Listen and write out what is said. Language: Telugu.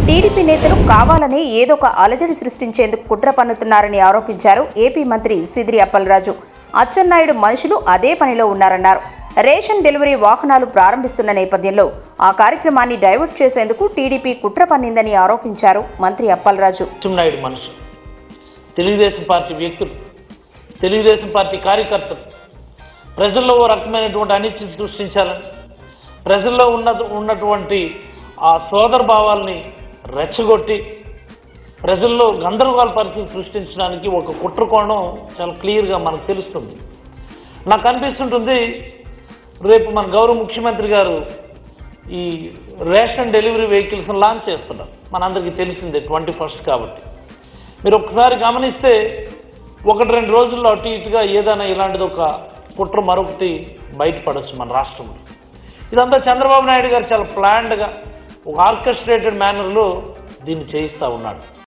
టీడీపీ నేతలు కావాలని ఏదో ఒక అలజడి సృష్టించేందుకు కుట్ర పన్నుతున్నారని ఆరోపించారు ఏపీ మంత్రి సిదిరి అప్పలరాజు అచ్చెన్నాయుడు మనుషులు అదే పనిలో ఉన్నారన్నారు రేషన్ డెలివరీ వాహనాలు ప్రారంభిస్తున్న నేపథ్యంలో ఆ కార్యక్రమాన్ని డైవర్ట్ చేసేందుకు టీడీపీ కుట్ర పన్నిందని ఆరోపించారు మంత్రి అప్పలరాజు నాయుడు మనుషులు తెలుగుదేశం పార్టీ వ్యక్తులు తెలుగుదేశం పార్టీ కార్యకర్తలు ప్రజల్లో ఓ రకమైనటువంటి అనిశ్చితి సృష్టించాలని ప్రజల్లో ఉన్న ఉన్నటువంటి ఆ సోదర భావాల్ని రెచ్చగొట్టి ప్రజల్లో గందరగోళ పరిస్థితి సృష్టించడానికి ఒక కుట్ర కోణం చాలా క్లియర్గా మనకు తెలుస్తుంది నాకు అనిపిస్తుంటుంది రేపు మన గౌరవ ముఖ్యమంత్రి గారు ఈ రేషన్ డెలివరీ వెహికల్స్ లాంచ్ చేస్తున్నారు మనందరికీ తెలిసిందే ట్వంటీ ఫస్ట్ కాబట్టి మీరు ఒకసారి గమనిస్తే ఒకటి రెండు రోజుల్లో అటు ఇటుగా ఏదైనా ఇలాంటిది ఒక కుట్ర మరొకటి బయటపడవచ్చు మన రాష్ట్రంలో ఇదంతా చంద్రబాబు నాయుడు గారు చాలా ప్లాన్డ్గా ఒక ఆర్కెస్ట్రేటెడ్ మేనర్లో దీన్ని చేయిస్తూ ఉన్నాడు